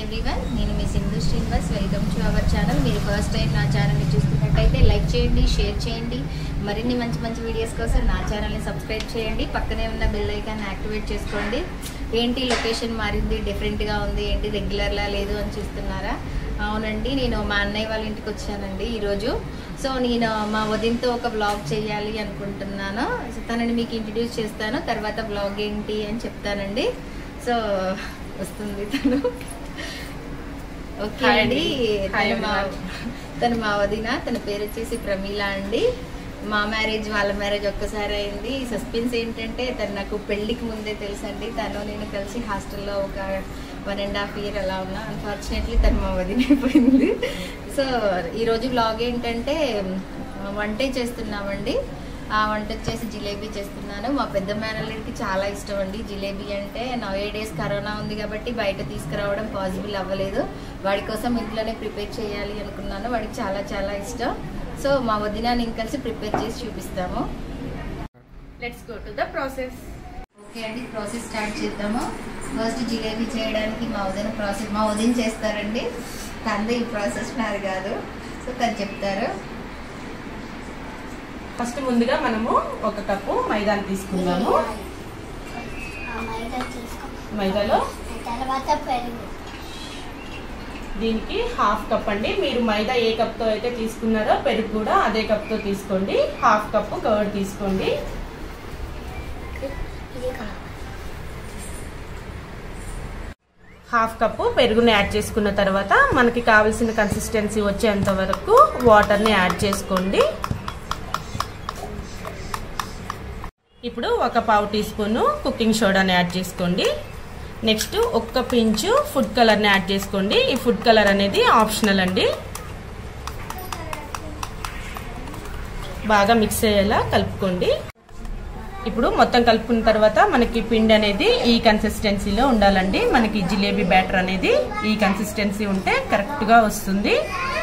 Everyone నేను మీ Sindhu Srinivas welcome to our channel మీరు ఫస్ట్ టైం నా ఛానల్ని చూస్తున్నట్టయితే లైక్ చేయండి షేర్ చేయండి మరిన్ని మంచి మంచి వీడియోస్ కోసం నా ఛానల్ని సబ్స్క్రైబ్ చేయండి పక్కనే ఉన్న బెల్ ఐకాన్ యాక్టివేట్ చేసుకోండి ఏంటి లొకేషన్ మారింది డిఫరెంట్గా ఉంది ఏంటి రెగ్యులర్లా లేదు అని చూస్తున్నారా అవునండి నేను మా అన్నయ్య వాళ్ళ ఇంటికి వచ్చానండి ఈరోజు సో నేను మా వదినతో ఒక బ్లాగ్ చేయాలి అనుకుంటున్నాను సో తనని మీకు ఇంట్రడ్యూస్ చేస్తాను తర్వాత బ్లాగ్ ఏంటి అని చెప్తానండి సో వస్తుంది తను ఓకే Hi అండి అండి. Hi తను మా everyone. తను మా వదిన తన పేరు వచ్చేసి ప్రమీల అండి మా మ్యారేజ్ వాళ్ళ మ్యారేజ్ ఒక్కసారి అయింది సస్పెన్స్ ఏంటంటే తను నాకు పెళ్ళికి ముందే తెలుసండి తను నేను కలిసి హాస్టల్లో ఒక వన్ అండ్ హాఫ్ ఇయర్ అలా ఉన్నా అన్ఫార్చునేట్లీ తను మా వదిన అయిపోయింది సో ఈరోజు బ్లాగ్ ఏంటంటే వంటే చేస్తున్నామండి ఆ వంట వచ్చేసి జిలేబీ చేస్తున్నాను మా పెద్ద మేనల్లుడికి చాలా ఇష్టం అండి జిలేబీ అంటే నవ్ డేస్ కరోనా ఉంది కాబట్టి బయట తీసుకురావడం పాసిబుల్ అవ్వలేదు వాడి కోసం ఇంట్లోనే ప్రిపేర్ చేయాలి అనుకున్నాను వాడికి చాలా చాలా ఇష్టం సో మా వదిన నేను కలిసి ప్రిపేర్ చేసి చూపిస్తాము let's go to the process okay అండి ప్రాసెస్ స్టార్ట్ చేద్దాము ఫస్ట్ జిలేబీ చేయడానికి మా వదిన ప్రాసెస్ మా వదిన చేస్తారండి తనది ఈ ప్రాసెస్ నాది కాదు సో తను చెప్తారు ఫస్ట్ ముందుగా మనము ఒక కప్పు మైదాని తీసుకుందాము ఆ మైదా తీసుకో మైదాలో తర్వాత పెరుగు దీనికి హాఫ్ కప్ అండి మీరు మైదా ఏ కప్తో అయితే తీసుకున్నారో పెరుగు కూడా అదే కప్తో తీసుకోండి హాఫ్ కప్పు కర్డ్ తీసుకోండి ఇది కావాలి హాఫ్ కప్పు పెరుగుని యాడ్ చేసుకున్న తర్వాత మనకి కావాల్సిన కన్సిస్టెన్సీ వచ్చేంత వరకు వాటర్ని యాడ్ చేసుకోండి ఇప్పుడు ఒక పావు టీ స్పూన్ కుకింగ్ సోడాని యాడ్ చేసుకోండి నెక్స్ట్ ఒక్క పించు ఫుడ్ కలర్ని యాడ్ చేసుకోండి ఈ ఫుడ్ కలర్ అనేది ఆప్షనల్ అండి బాగా మిక్స్ అయ్యేలా కలుపుకోండి ఇప్పుడు మొత్తం కలుపుకున్న తర్వాత మనకి పిండి అనేది ఈ కన్సిస్టెన్సీలో ఉండాలండి మనకి జిలేబీ బ్యాటర్ అనేది ఈ కన్సిస్టెన్సీ ఉంటే కరెక్ట్గా వస్తుంది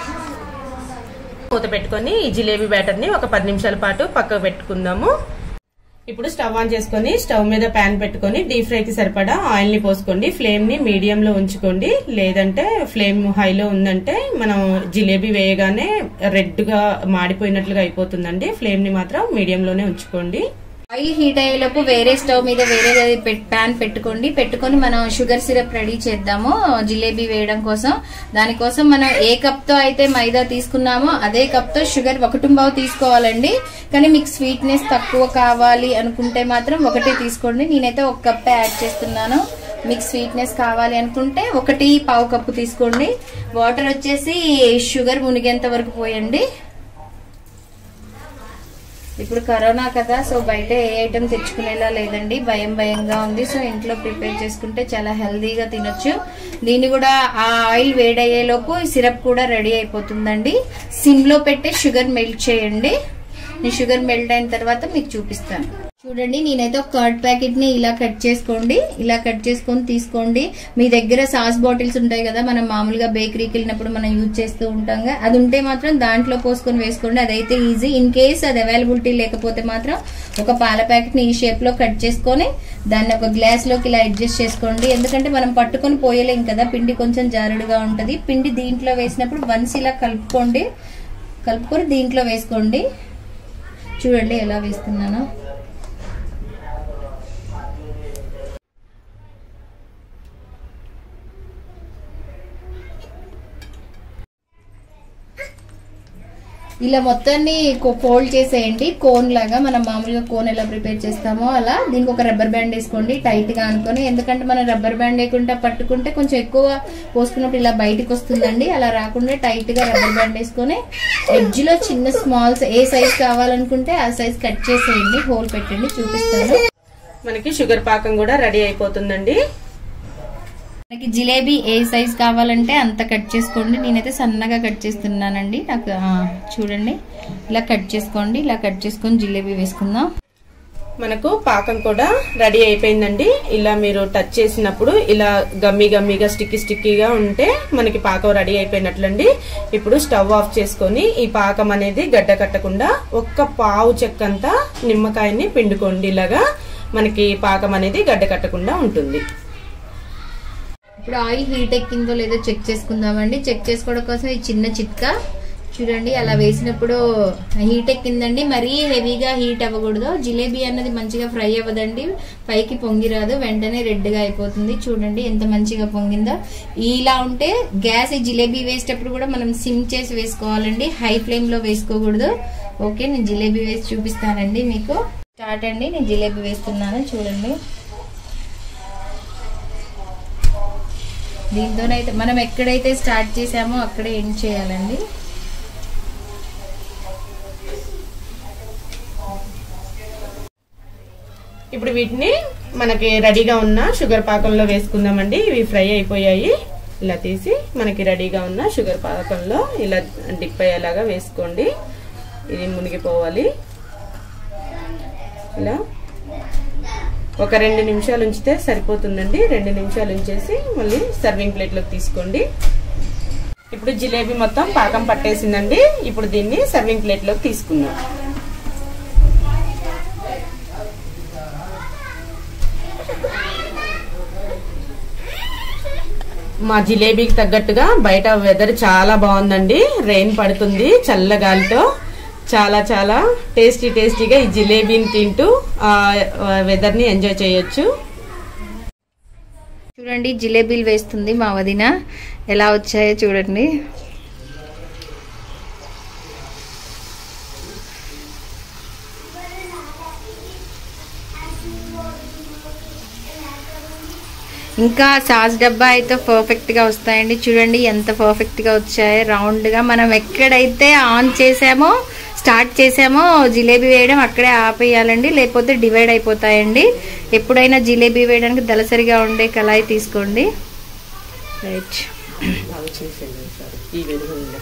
మూత పెట్టుకొని ఈ జిలేబీ బ్యాటర్ని ఒక పది నిమిషాల పాటు పక్కకు పెట్టుకుందాము ఇప్పుడు స్టవ్ ఆన్ చేసుకొని స్టవ్ మీద ప్యాన్ పెట్టుకొని డీప్ ఫ్రైకి సరిపడా ఆయిల్ ని పోసుకోండి ఫ్లేమ్ ని మీడియం లో ఉంచుకోండి లేదంటే ఫ్లేమ్ హైలో ఉందంటే మనం జిలేబీ వేయగానే రెడ్ గా మాడిపోయినట్లుగా అయిపోతుందండి ఫ్లేమ్ ని మాత్రం మీడియం లోనే ఉంచుకోండి ఆయిల్ హీట్ అయ్యేలోపు వేరే స్టవ్ మీద వేరే ప్యాన్ పెట్టుకోండి పెట్టుకొని మనం షుగర్ సిరప్ రెడీ చేద్దాము జిలేబీ వేయడం కోసం దానికోసం మనం ఏ కప్ తో అయితే మైదా తీసుకున్నామో అదే కప్ తో షుగర్ ఒకటి బావు తీసుకోవాలండి కానీ మీకు స్వీట్నెస్ తక్కువ కావాలి అనుకుంటే మాత్రం ఒకటే తీసుకోండి నేనైతే ఒక కప్ యాడ్ చేస్తున్నాను మీకు స్వీట్నెస్ కావాలి అనుకుంటే ఒకటి పావు కప్పు తీసుకోండి వాటర్ వచ్చేసి షుగర్ మునిగేంత వరకు పోయండి ఇప్పుడు కరోనా కదా సో బయట ఏ ఐటెం తెచ్చుకునేలా లేదండి భయం భయంగా ఉంది సో ఇంట్లో ప్రిపేర్ చేసుకుంటే చాలా హెల్దీగా తినొచ్చు దీన్ని కూడా ఆ ఆయిల్ వేడయ్యేలోపు సిరప్ కూడా రెడీ అయిపోతుందండి సిమ్ లో పెట్టి షుగర్ మెల్ట్ చేయండి నేను షుగర్ మెల్ట్ అయిన తర్వాత మీకు చూపిస్తాను చూడండి నేనైతే ఒక కర్డ్ ప్యాకెట్ ని ఇలా కట్ చేసుకోండి ఇలా కట్ చేసుకొని తీసుకోండి మీ దగ్గర సాస్ బాటిల్స్ ఉంటాయి కదా మనం మామూలుగా బేకరీకి వెళ్ళినప్పుడు మనం యూజ్ చేస్తూ ఉంటాం కదా అది ఉంటే మాత్రం దాంట్లో పోసుకొని వేసుకోండి అదైతే ఈజీ ఇన్ కేస్ అది అవైలబిలిటీ లేకపోతే మాత్రం ఒక పాల ప్యాకెట్ ని ఈ షేప్ లో కట్ చేసుకొని దాన్ని ఒక గ్లాస్ లోకి ఇలా అడ్జస్ట్ చేసుకోండి ఎందుకంటే మనం పట్టుకొని పోయలేం కదా పిండి కొంచెం జారుడుగా ఉంటది పిండి దీంట్లో వేసినప్పుడు వన్స్ ఇలా కలుపుకోండి కలుపుకొని దీంట్లో వేసుకోండి చూడండి ఎలా వేస్తున్నానో ఇలా మొత్తాన్ని ఫోల్డ్ చేసేయండి కోన్ లాగా మనం మామూలుగా కోన్ ఎలా ప్రిపేర్ చేస్తామో అలా దీనికి ఒక రబ్బర్ బ్యాండ్ వేసుకోండి టైట్ గా అనుకొని ఎందుకంటే మనం రబ్బర్ బ్యాండ్ లేకుండా పట్టుకుంటే కొంచెం ఎక్కువ పోసుకున్నప్పుడు ఇలా బయటకు వస్తుందండి అలా రాకుండా టైట్ గా రబ్బర్ బ్యాండ్ వేసుకొని ఎడ్జ్ లో చిన్న స్మాల్స్ ఏ సైజ్ కావాలనుకుంటే ఆ సైజ్ కట్ చేసేయండి హోల్ పెట్టండి చూపిస్తాను మనకి షుగర్ పాకం కూడా రెడీ అయిపోతుందండి మనకి జిలేబీ ఏ సైజ్ కావాలంటే అంత కట్ చేసుకోండి నేనైతే సన్నగా కట్ చేస్తున్నానండి నాకు ఆ, చూడండి ఇలా కట్ చేసుకోండి ఇలా కట్ చేసుకొని జిలేబీ వేసుకుందాం మనకు పాకం కూడా రెడీ అయిపోయిందండి ఇలా మీరు టచ్ చేసినప్పుడు ఇలా గమ్మీ గమ్మీగా స్టిక్కీ స్టిక్కీగా ఉంటే మనకి పాకం రెడీ అయిపోయినట్లండి ఇప్పుడు స్టవ్ ఆఫ్ చేసుకొని ఈ పాకం అనేది గడ్డ కట్టకుండా ఒక్క పావు చెక్కంతా నిమ్మకాయని పిండుకోండి ఇలాగా మనకి పాకం అనేది గడ్డ కట్టకుండా ఉంటుంది ఇప్పుడు ఆయిల్ హీట్ ఎక్కిందో లేదో చెక్ చేసుకుందామండి చెక్ చేసుకోవడం కోసం ఈ చిన్న చిట్కా చూడండి అలా వేసినప్పుడు హీట్ ఎక్కిందండి మరీ హెవీగా హీట్ అవ్వకూడదు జిలేబీ అన్నది మంచిగా ఫ్రై అవ్వదండి పైకి పొంగి రాదు వెంటనే రెడ్గా అయిపోతుంది చూడండి ఎంత మంచిగా పొంగిందో ఇలా ఉంటే గ్యాస్ ఈ జిలేబీ వేసేటప్పుడు కూడా మనం సిమ్ చేసి వేసుకోవాలండి హై ఫ్లేమ్ లో వేసుకోకూడదు ఓకే నేను జిలేబీ వేసి చూపిస్తానండి మీకు స్టార్ట్ అండి నేను జిలేబీ వేస్తున్నాను చూడండి దీంతోనైతే మనం ఎక్కడైతే స్టార్ట్ చేసామో అక్కడే ఎండ్ చేయాలండి ఇప్పుడు వీటిని మనకి రెడీగా ఉన్న షుగర్ పాకంలో వేసుకుందామండి ఇవి ఫ్రై అయిపోయాయి ఇలా తీసి మనకి రెడీగా ఉన్న షుగర్ పాకంలో ఇలా డిప్ అయ్యేలాగా వేసుకోండి ఇది మునిగిపోవాలి ఇలా ఒక రెండు నిమిషాలు ఉంచితే సరిపోతుందండి రెండు నిమిషాలు ఉంచేసి మళ్ళీ సర్వింగ్ ప్లేట్లోకి తీసుకోండి ఇప్పుడు జిలేబీ మొత్తం పాకం పట్టేసిందండి ఇప్పుడు దీన్ని సర్వింగ్ ప్లేట్లోకి తీసుకుందాం మా జిలేబీకి తగ్గట్టుగా బయట వెదర్ చాలా బాగుందండి రెయిన్ పడుతుంది చల్ల గాలితో చాలా చాలా టేస్టీ టేస్టీగా ఈ జిలేబీని తింటూ ఆ వెదర్ ని ఎంజాయ్ చేయొచ్చు చూడండి జిలేబీలు వేస్తుంది మా వదిన ఎలా వచ్చాయో చూడండి ఇంకా సాస్ డబ్బా అయితే పర్ఫెక్ట్ గా వస్తాయండి చూడండి ఎంత పర్ఫెక్ట్ గా వచ్చాయో రౌండ్ గా మనం ఎక్కడైతే ఆన్ చేసామో స్టార్ట్ చేసామో జిలేబీ వేయడం అక్కడే ఆపేయాలండి లేకపోతే డివైడ్ అయిపోతాయండి ఎప్పుడైనా జిలేబీ వేయడానికి దళసరిగా ఉండే కళాయి తీసుకోండి రైట్ ఈ వెలుగుందా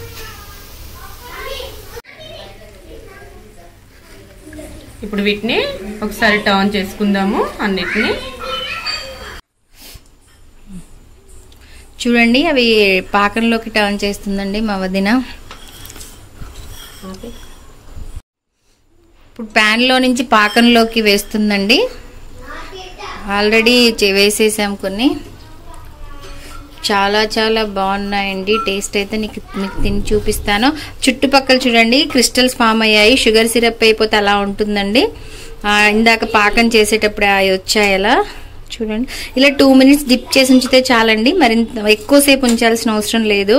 ఇప్పుడు వీటిని ఒకసారి టర్న్ చేసుకుందాము అన్నిటిని చూడండి అవి పాకంలోకి టర్న్ చేస్తుందండి మా వదిన ఇప్పుడు pan లో నుంచి పాకంలోకి వేస్తుందండి ఆల్రెడీ చే- వేసేసాం కొన్ని చాలా చాలా బాగున్నాయండి టేస్ట్ అయితే నీకు మీకు తిని చూపిస్తాను చుట్టుపక్కల చూడండి క్రిస్టల్స్ ఫామ్ అయ్యాయి షుగర్ సిరప్ అయిపోతే అలా ఉంటుందండి ఆ, ఇందాక పాకం చేసేటప్పుడు అవి వచ్చాయి అలా చూడండి ఇలా టూ మినిట్స్ డిప్ చేసి ఉంచితే చాలండి మరింత ఎక్కువసేపు ఉంచాల్సిన అవసరం లేదు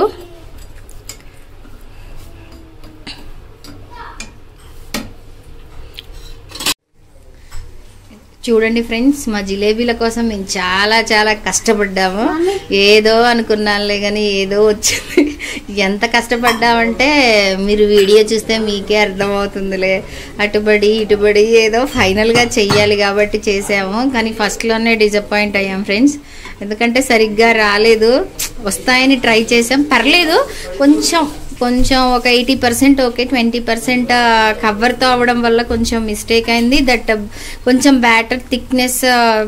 చూడండి ఫ్రెండ్స్ మా జిలేబీల కోసం మేము చాలా చాలా కష్టపడ్డాము ఏదో అనుకున్నానులే కానీ ఏదో వచ్చింది ఎంత కష్టపడ్డామంటే మీరు వీడియో చూస్తే మీకే అర్థమవుతుందిలే అటుబడి ఇటుబడి ఏదో ఫైనల్గా చెయ్యాలి కాబట్టి చేసాము కానీ ఫస్ట్లోనే డిసప్పాయింట్ అయ్యాం ఫ్రెండ్స్ ఎందుకంటే సరిగ్గా రాలేదు వస్తాయని ట్రై చేసాం పర్లేదు కొంచెం కొంచెం ఒక eighty percent okay twenty percent కవర్తో అవ్వడం వల్ల కొంచెం మిస్టేక్ అయింది దట్ కొంచెం బ్యాటర్ థిక్నెస్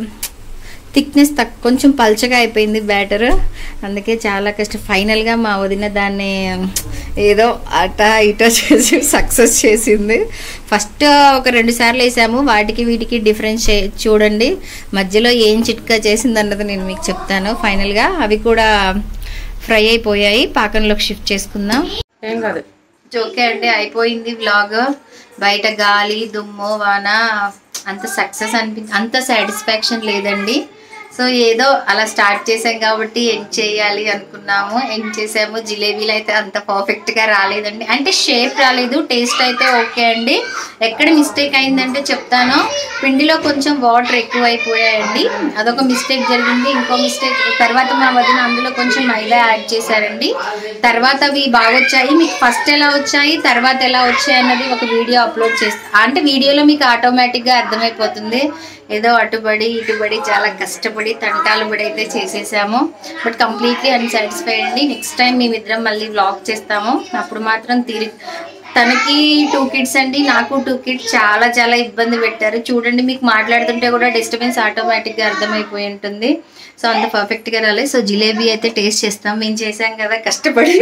థిక్నెస్ తక్ కొంచెం పల్చగా అయిపోయింది బ్యాటర్ అందుకే చాలా కష్టం ఫైనల్గా మా వదిన దాన్ని ఏదో అట ఇట చేసి సక్సెస్ చేసింది ఫస్ట్ ఒక రెండు సార్లు వేసాము వాటికి వీటికి డిఫరెన్స్ చూడండి మధ్యలో ఏం చిట్కా చేసింది అన్నది నేను మీకు చెప్తాను ఫైనల్గా అవి కూడా ఫ్రై అయిపోయాయి పాకంలోకి షిఫ్ట్ చేసుకుందాం ఏం కాదు ఓకే అండి అయిపోయింది వ్లాగ్ బయట గాలి దుమ్ము వాన అంత సక్సెస్ అనిపి అంత సాటిస్ఫాక్షన్ లేదండి సో ఏదో అలా స్టార్ట్ చేసాం కాబట్టి ఎండ్ చేయాలి అనుకున్నాము ఎండ్ చేసాము జిలేబీలు అయితే అంత పర్ఫెక్ట్ గా రాలేదండి అంటే షేప్ రాలేదు టేస్ట్ అయితే ఓకే అండి ఎక్కడ మిస్టేక్ అయిందంటే చెప్తాను పిండిలో కొంచెం వాటర్ ఎక్కువ అయిపోయాయండి అదొక మిస్టేక్ జరిగింది ఇంకో మిస్టేక్ తర్వాత మా వదిన అందులో కొంచెం మైదా యాడ్ చేశారండి తర్వాత అవి బాగా వచ్చాయి మీకు ఫస్ట్ ఎలా వచ్చాయి తర్వాత ఎలా వచ్చాయి అన్నది ఒక వీడియో అప్లోడ్ చేస్తా అంటే వీడియోలో మీకు ఆటోమేటిక్గా అర్థమైపోతుంది ఏదో అటుబడి ఇటుబడి చాలా కష్టపడి తంటాలు పడి అయితే చేసేసాము బట్ కంప్లీట్లీ అన్సాటిస్ఫైడ్ అండి నెక్స్ట్ టైం మేమిద్దరం మళ్ళీ వ్లాగ్ చేస్తాము అప్పుడు మాత్రం తీరి తనకి టూ కిడ్స్ అండి నాకు టూ కిడ్స్ చాలా చాలా ఇబ్బంది పెట్టారు చూడండి మీకు మాట్లాడుతుంటే కూడా డిస్టర్బెన్స్ ఆటోమేటిక్గా అర్థమైపోయి ఉంటుంది సో అంత పర్ఫెక్ట్గా రాలేదు సో జిలేబీ అయితే టేస్ట్ చేస్తాం మేము చేసాం కదా కష్టపడి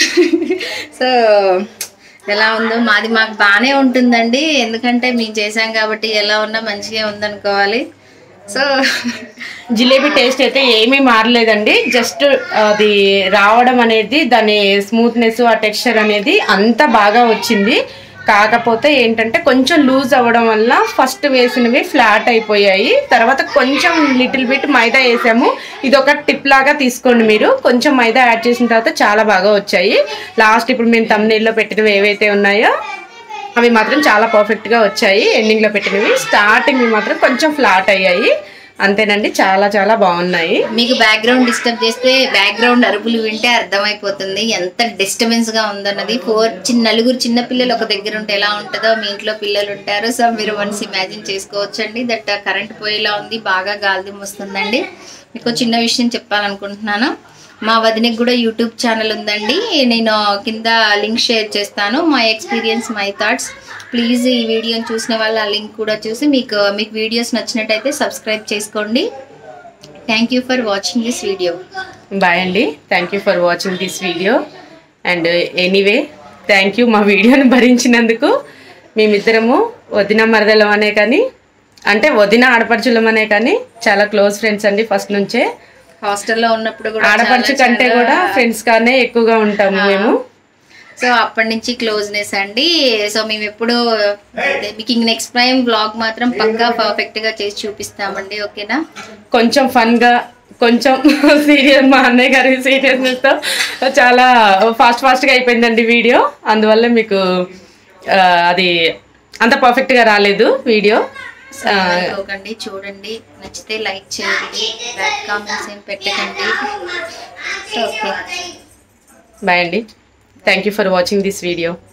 సో ఎలా ఉందో మాది మాకు బాగానే ఉంటుందండి ఎందుకంటే మేము చేసాం కాబట్టి ఎలా ఉన్నా మంచిగా ఉందనుకోవాలి సో జిలేబీ టేస్ట్ అయితే ఏమీ మారలేదండి జస్ట్ అది రావడం అనేది దాని స్మూత్నెస్ ఆ టెక్స్చర్ అనేది అంత బాగా వచ్చింది కాకపోతే ఏంటంటే కొంచెం లూజ్ అవ్వడం వల్ల ఫస్ట్ వేసినవి ఫ్లాట్ అయిపోయాయి తర్వాత కొంచెం లిటిల్ బిట్ మైదా వేసాము ఇది ఒక టిప్ లాగా తీసుకోండి మీరు కొంచెం మైదా యాడ్ చేసిన తర్వాత చాలా బాగా వచ్చాయి లాస్ట్ ఇప్పుడు మేము తమ్నీళ్ళలో పెట్టినవి ఏవైతే ఉన్నాయో అవి మాత్రం చాలా పర్ఫెక్ట్గా వచ్చాయి ఎండింగ్లో పెట్టినవి స్టార్టింగ్ మాత్రం కొంచెం ఫ్లాట్ అయ్యాయి అంతేనండి చాలా చాలా బాగున్నాయి మీకు బ్యాక్గ్రౌండ్ డిస్టర్బ్ చేస్తే బ్యాక్గ్రౌండ్ అరుపులు వింటే అర్థమైపోతుంది ఎంత డిస్టర్బెన్స్ గా ఉందన్నది ఫోర్ చిన్న నలుగురు చిన్న పిల్లలు ఒక దగ్గర ఉంటే ఎలా ఉంటుందో మీ ఇంట్లో పిల్లలు ఉంటారు సో మీరు వన్స్ ఇమాజిన్ చేసుకోవచ్చండి దట్ కరెంట్ పోయేలా ఉంది బాగా గాలిదుమ్ వస్తుందండి మీకు చిన్న విషయం చెప్పాలనుకుంటున్నాను మా వదినకి కూడా యూట్యూబ్ ఛానల్ ఉందండి నేను కింద లింక్ షేర్ చేస్తాను my experience my thoughts please ఈ వీడియోని చూసిన వాళ్ళు ఆ లింక్ కూడా చూసి మీకు మీకు వీడియోస్ నచ్చినట్టయితే సబ్స్క్రైబ్ చేసుకోండి thank you for watching this video bye అండి thank you for watching this video and anyway thank you మా వీడియోని భరించినందుకు మేమిద్దరము వదిన మరదలం అనే కానీ అంటే వదిన ఆడపడుచులం అనే కానీ చాలా క్లోజ్ ఫ్రెండ్స్ అండి ఫస్ట్ నుంచే హాస్టల్లో ఉన్నప్పుడు కూడా ఆడపడుచు చాలా- కంటే చాలా- కూడా ఫ్రెండ్స్ గానే ఎక్కువగా ఉంటాము మేము సో అప్పటి నుంచి క్లోజ్నెస్ అండి సో మేము ఎప్పుడు అదే మీకు ఇంక నెక్స్ట్ టైం బ్లాగ్ మాత్రం పక్కా పర్ఫెక్ట్ గా చేసి చూపిస్తామండి ఓకేనా కొంచెం ఫన్ గా కొంచెం సీరియస్ మా అన్నయ్య గారి సీరియస్నెస్ తో చాలా ఫాస్ట్ ఫాస్ట్ గా అయిపోయిందండి వీడియో అందువల్ల మీకు ఆ, అది అంత పర్ఫెక్ట్ గా రాలేదు వీడియో ఆ, అనుకోకండి చూడండి నచ్చితే లైక్ చేయండి బ్యాక్ కామెంట్స్ ఏం పెట్టకండి సో ఓకే బాయ్ అండి thank you for watching this video